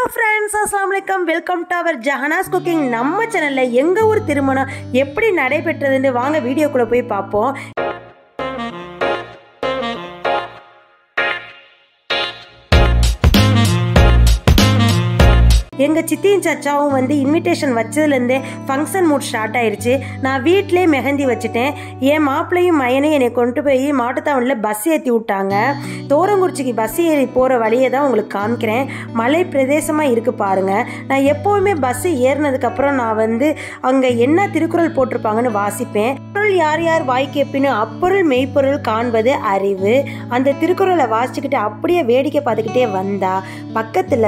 friends அஸ்லாம் வலைக்கம் welcome to our ஜஹனாஸ் குக்கிங் நம்ம சேனலில் எங்கள் ஊர் திருமணம் எப்படி நடைபெற்றதுன்னு வாங்க வீடியோக்குள்ளே போய் பார்ப்போம் எங்கள் சித்தியும் சச்சாவும் வந்து இன்விடேஷன் வச்சதுலேருந்தே ஃபங்க்ஷன் மூட் ஸ்டார்ட் ஆயிருச்சு நான் வீட்டிலே மெஹந்தி வச்சுட்டேன் என் மாப்பிள்ளையும் மயனையும் என்னை கொண்டு போய் மாட்டுத்தாவணியில் பஸ் ஏற்றி விட்டாங்க தோரங்குறிச்சிக்கு பஸ் ஏறி போகிற வழியை தான் உங்களுக்கு காமிக்கிறேன் மலை பிரதேசமாக இருக்குது பாருங்கள் நான் எப்போவுமே பஸ் ஏறினதுக்கப்புறம் நான் வந்து அங்கே என்ன திருக்குறள் போட்டிருப்பாங்கன்னு வாசிப்பேன் பொருள் யார் யார் வாய் கேட்பின்னு அப்பொருள் மெய்ப்பொருள் காண்பது அறிவு அந்த திருக்குறளை வாசிச்சுக்கிட்டு அப்படியே வேடிக்கை பார்த்துக்கிட்டே வந்தா பக்கத்தில்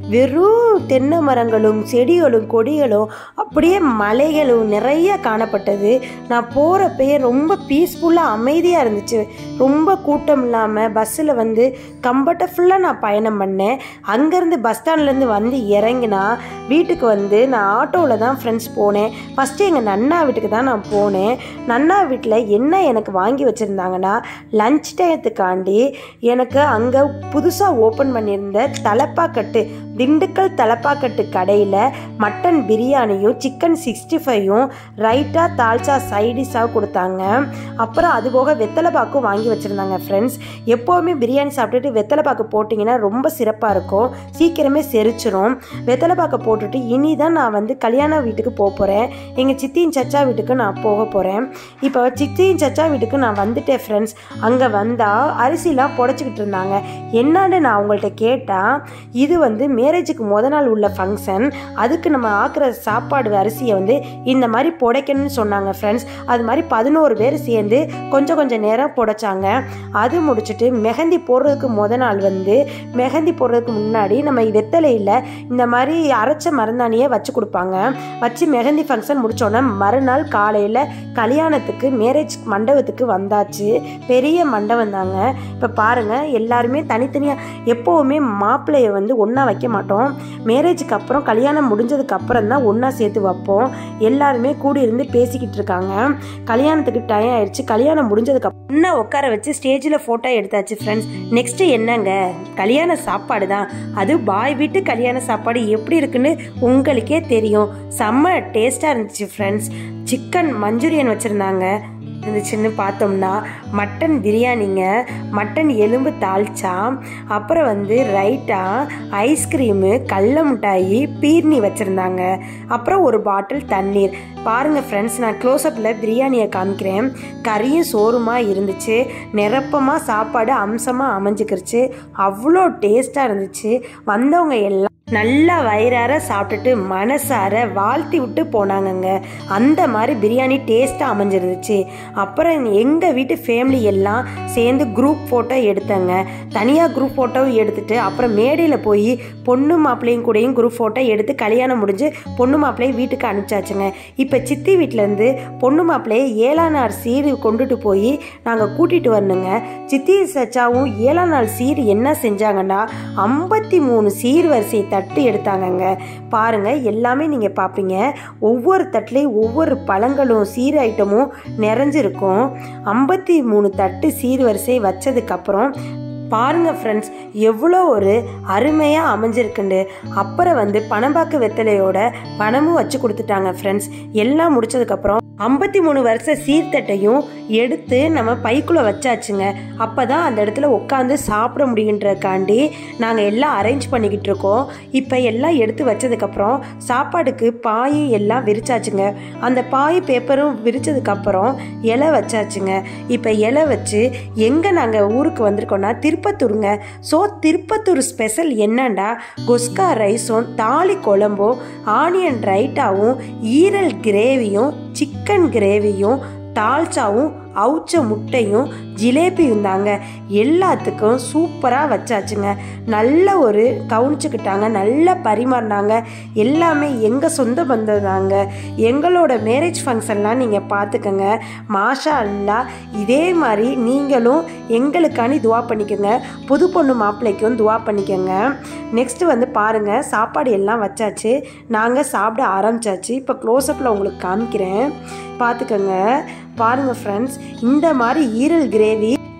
வெறும் தென்னை மரங்களும் செடிகளும் கொடிகளும் அப்படியே மலைகளும் நிறைய காணப்பட்டது நான் போகிறப்பயே ரொம்ப பீஸ்ஃபுல்லாக அமைதியாக இருந்துச்சு ரொம்ப கூட்டம் இல்லாமல் பஸ்ஸில் வந்து கம்ஃபர்டபுல்லாக நான் பயணம் பண்ணேன் அங்கேருந்து பஸ் ஸ்டாண்ட்லேருந்து வந்து இறங்கினா வீட்டுக்கு வந்து நான் ஆட்டோவில் தான் ஃப்ரெண்ட்ஸ் போனேன் ஃபஸ்ட்டு எங்கள் நன்னா வீட்டுக்கு தான் நான் போனேன் நன்னா வீட்டில் என்ன எனக்கு வாங்கி வச்சுருந்தாங்கன்னா லஞ்ச் டயத்துக்காண்டி எனக்கு அங்கே புதுசாக ஓப்பன் பண்ணியிருந்த தலப்பாக்கட்டு திண்டுக்கல் தலப்பாக்கட்டு கடையில் மட்டன் பிரியாணியும் சிக்கன் சிக்ஸ்டி ஃபைவும் ரைட்டாக தால்ச்சா சைடிஷாக கொடுத்தாங்க அப்புறம் அது போக வெத்தலை பாக்கும் வாங்கி வச்சுருந்தாங்க ஃப்ரெண்ட்ஸ் எப்போவுமே பிரியாணி சாப்பிட்டுட்டு வெத்தலை பாக்கு போட்டிங்கன்னா ரொம்ப சிறப்பாக இருக்கும் சீக்கிரமே செரிச்சிரும் வெத்தலை பாக்கை போட்டுட்டு இனி தான் நான் வந்து கல்யாண வீட்டுக்கு போக போகிறேன் எங்கள் சித்தியின் சச்சா வீட்டுக்கு நான் போக போகிறேன் இப்போ சித்தியின் சச்சா வீட்டுக்கு நான் வந்துட்டேன் ஃப்ரெண்ட்ஸ் அங்கே வந்தால் அரிசிலாம் புடச்சிக்கிட்டு இருந்தாங்க என்னான்னு நான் அவங்கள்ட்ட கேட்டால் இது வந்து மேரேஜுக்கு முத நாள் உள்ள ஃபங்க்ஷன் அதுக்கு நம்ம ஆக்குற சாப்பாடு அரிசியை வந்து இந்த மாதிரி புடைக்கணும்னு சொன்னாங்க ஃப்ரெண்ட்ஸ் அது மாதிரி பதினோரு பேர் சேர்ந்து கொஞ்சம் கொஞ்சம் நேரம் புடைச்சாங்க அது முடிச்சுட்டு மெஹந்தி போடுறதுக்கு முத நாள் வந்து மெஹந்தி போடுறதுக்கு முன்னாடி நம்ம வெத்தலையில் இந்த மாதிரி அரைச்ச மருந்தாணியை வச்சு கொடுப்பாங்க வச்சு மெஹந்தி ஃபங்க்ஷன் முடிச்சோன்னே மறுநாள் காலையில் கல்யாணத்துக்கு மேரேஜ் மண்டபத்துக்கு வந்தாச்சு பெரிய மண்டபம் தாங்க இப்போ பாருங்கள் எல்லாருமே தனித்தனியாக எப்போவுமே மாப்பிள்ளையை வந்து ஒன்றா வைக்க மாட்டோம் மேரேஜுக்கு அப்புறம் கல்யாணம் முடிஞ்சதுக்கு அப்புறம் தான் ஒன்றா சேர்த்து வைப்போம் எல்லாருமே கூடி இருந்து பேசிக்கிட்டு இருக்காங்க கல்யாணத்துக்கு டைம் ஆயிடுச்சு கல்யாணம் முடிஞ்சதுக்கு அப்புறம் ஒன்றா உட்கார வச்சு ஸ்டேஜில் ஃபோட்டோ எடுத்தாச்சு ஃப்ரெண்ட்ஸ் நெக்ஸ்ட்டு என்னங்க கல்யாண சாப்பாடு தான் அது பாய் வீட்டு கல்யாண சாப்பாடு எப்படி இருக்குன்னு உங்களுக்கே தெரியும் செம்ம டேஸ்ட்டாக இருந்துச்சு ஃப்ரெண்ட்ஸ் சிக்கன் மஞ்சூரியன் வச்சுருந்தாங்க இருந்துச்சுன்னு பார்த்தோம்னா மட்டன் பிரியாணிங்க மட்டன் எலும்பு தால்ச்சா அப்புறம் வந்து ரைட்டா ஐஸ்கிரீமு கடல மிட்டாயி பீர்னி வச்சுருந்தாங்க அப்புறம் ஒரு பாட்டில் தண்ணீர் பாருங்கள் ஃப்ரெண்ட்ஸ் நான் க்ளோஸ்அப்பில் பிரியாணியை காமிக்கிறேன் கறியும் சோறுமா இருந்துச்சு நிரப்பமாக சாப்பாடு அம்சமாக அமைஞ்சிக்கிருச்சு அவ்வளோ டேஸ்ட்டாக இருந்துச்சு வந்தவங்க எல்லாம் நல்லா வயிறார சாப்பிட்டுட்டு மனசார வாழ்த்தி விட்டு போனாங்கங்க அந்த மாதிரி பிரியாணி டேஸ்ட்டாக அமைஞ்சிருந்துச்சு அப்புறம் எங்கள் வீட்டு ஃபேமிலி எல்லாம் சேர்ந்து குரூப் ஃபோட்டோ எடுத்தேங்க தனியாக குரூப் ஃபோட்டோவும் எடுத்துட்டு அப்புறம் மேடையில் போய் பொண்ணு மாப்பிள்ளையும் கூடயும் குரூப் ஃபோட்டோ எடுத்து கல்யாணம் முடிஞ்சு பொண்ணு மாப்பிள்ளையை வீட்டுக்கு அனுப்பிச்சாச்சுங்க இப்போ சித்தி வீட்டிலேருந்து பொண்ணு மாப்பிள்ளையை ஏழாம் நாள் சீர் கொண்டுட்டு போய் நாங்கள் கூட்டிகிட்டு வரணுங்க சித்தி சச்சாவும் ஏழாம் நாள் சீர் என்ன செஞ்சாங்கன்னா ஐம்பத்தி மூணு சீர் வரிசை தட்டு எடுத்தாங்கங்க பாருங்க எல்லாமே நீங்கள் பார்ப்பீங்க ஒவ்வொரு தட்டுலேயும் ஒவ்வொரு பழங்களும் சீர் ஐட்டமும் நிறைஞ்சிருக்கும் ஐம்பத்தி மூணு தட்டு சீர் வரிசை வச்சதுக்கப்புறம் பாருங்க ஃப்ரெண்ட்ஸ் எவ்வளோ ஒரு அருமையாக அமைஞ்சிருக்குண்டு அப்புறம் வந்து பணம்பாக்கு வெத்தலையோட பணமும் வச்சு கொடுத்துட்டாங்க ஃப்ரெண்ட்ஸ் எல்லாம் முடிச்சதுக்கப்புறம் ஐம்பத்தி மூணு வருஷ சீர்தட்டையும் எடுத்து நம்ம பைக்குள்ளே வச்சாச்சுங்க அப்போ தான் அந்த இடத்துல உட்காந்து சாப்பிட முடியுன்றக்காண்டி நாங்கள் எல்லாம் அரேஞ்ச் பண்ணிக்கிட்டு இருக்கோம் இப்போ எல்லாம் எடுத்து வச்சதுக்கப்புறம் சாப்பாடுக்கு பாயும் எல்லாம் விரிச்சாச்சுங்க அந்த பாய் பேப்பரும் விரிச்சதுக்கப்புறம் இலை வச்சாச்சுங்க இப்போ இலை வச்சு எங்கே நாங்கள் ஊருக்கு வந்திருக்கோம்னா திருப்பத்தூருங்க ஸோ திருப்பத்தூர் ஸ்பெஷல் என்னண்டா கொஸ்கா ரைஸும் தாலி குழம்பும் ஆனியன் ரைட்டாவும் ஈரல் கிரேவியும் சிக்கன் கிரேவியும் தால்ச்சாவும் அவுச்ச முட்டையும் ஜிலேபியும் தாங்க எல்லாத்துக்கும் சூப்பராக வச்சாச்சுங்க நல்ல ஒரு கவனிச்சுக்கிட்டாங்க நல்லா பரிமாறினாங்க எல்லாமே எங்கள் சொந்த பந்தம் தாங்க எங்களோட மேரேஜ் ஃபங்க்ஷன்லாம் நீங்கள் பார்த்துக்கோங்க மாஷா அல்லா இதே மாதிரி நீங்களும் எங்களுக்காண்டி துவா பண்ணிக்கோங்க புது பொண்ணு மாப்பிள்ளைக்கும் துவா பண்ணிக்கோங்க நெக்ஸ்ட்டு வந்து பாருங்கள் சாப்பாடு எல்லாம் வச்சாச்சு நாங்கள் சாப்பிட ஆரம்பிச்சாச்சு இப்போ க்ளோஸ்அப்பில் உங்களுக்கு காமிக்கிறேன் பார்த்துக்கோங்க பாருங்கள் ஃப்ரெண்ட்ஸ் இந்த மாதிரி ஈரல் கிரேவி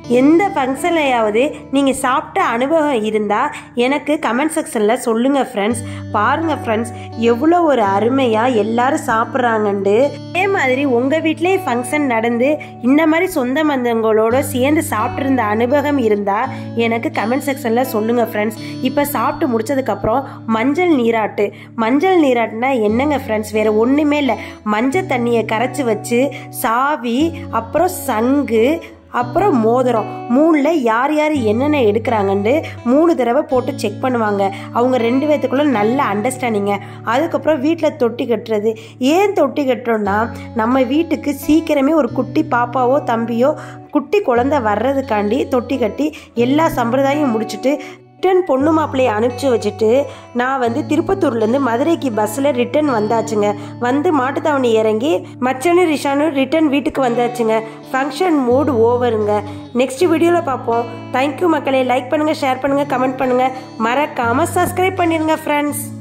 எந்த ஃபங்க்ஷன்லையாவது நீங்கள் சாப்பிட்ட அனுபவம் இருந்தால் எனக்கு கமெண்ட் செக்ஷனில் சொல்லுங்கள் ஃப்ரெண்ட்ஸ் பாருங்கள் ஃப்ரெண்ட்ஸ் எவ்வளோ ஒரு அருமையாக எல்லாரும் சாப்பிட்றாங்கண்டு அதே மாதிரி உங்கள் வீட்டிலேயே ஃபங்க்ஷன் நடந்து இந்த மாதிரி சொந்த பந்தங்களோட சேர்ந்து சாப்பிட்ருந்த அனுபவம் இருந்தால் எனக்கு கமெண்ட் செக்ஷனில் சொல்லுங்கள் ஃப்ரெண்ட்ஸ் இப்போ சாப்பிட்டு முடிச்சதுக்கப்புறம் மஞ்சள் நீராட்டு மஞ்சள் நீராட்டுனா என்னங்க ஃப்ரெண்ட்ஸ் வேறு ஒன்றுமே இல்லை மஞ்சள் தண்ணியை கரைச்சி வச்சு சாவி அப்புறம் சங்கு அப்புறம் மோதிரம் மூணில் யார் யார் என்னென்ன எடுக்கிறாங்கன்ட்டு மூணு தடவை போட்டு செக் பண்ணுவாங்க அவங்க ரெண்டு பேர்த்துக்குள்ள நல்ல அண்டர்ஸ்டாண்டிங்க அதுக்கப்புறம் வீட்டில் தொட்டி கட்டுறது ஏன் தொட்டி கட்டுறோன்னா நம்ம வீட்டுக்கு சீக்கிரமே ஒரு குட்டி பாப்பாவோ தம்பியோ குட்டி குழந்தை வர்றதுக்காண்டி தொட்டி கட்டி எல்லா சம்பிரதாயம் முடிச்சுட்டு ரிட்டன் பொண்ணு மாப்பிள்ளையை அனுப்பிச்சி வச்சுட்டு நான் வந்து திருப்பத்தூர்லேருந்து மதுரைக்கு பஸ்ஸில் ரிட்டன் வந்தாச்சுங்க வந்து மாட்டுத்தாவணி இறங்கி மச்சனு ரிஷானு ரிட்டன் வீட்டுக்கு வந்தாச்சுங்க ஃபங்க்ஷன் மூடு ஓவருங்க நெக்ஸ்ட் வீடியோவில் பார்ப்போம் தேங்க்யூ மக்களே லைக் பண்ணுங்கள் ஷேர் பண்ணுங்கள் கமெண்ட் பண்ணுங்கள் மறக்காமல் சப்ஸ்கிரைப் பண்ணிடுங்க ஃப்ரெண்ட்ஸ்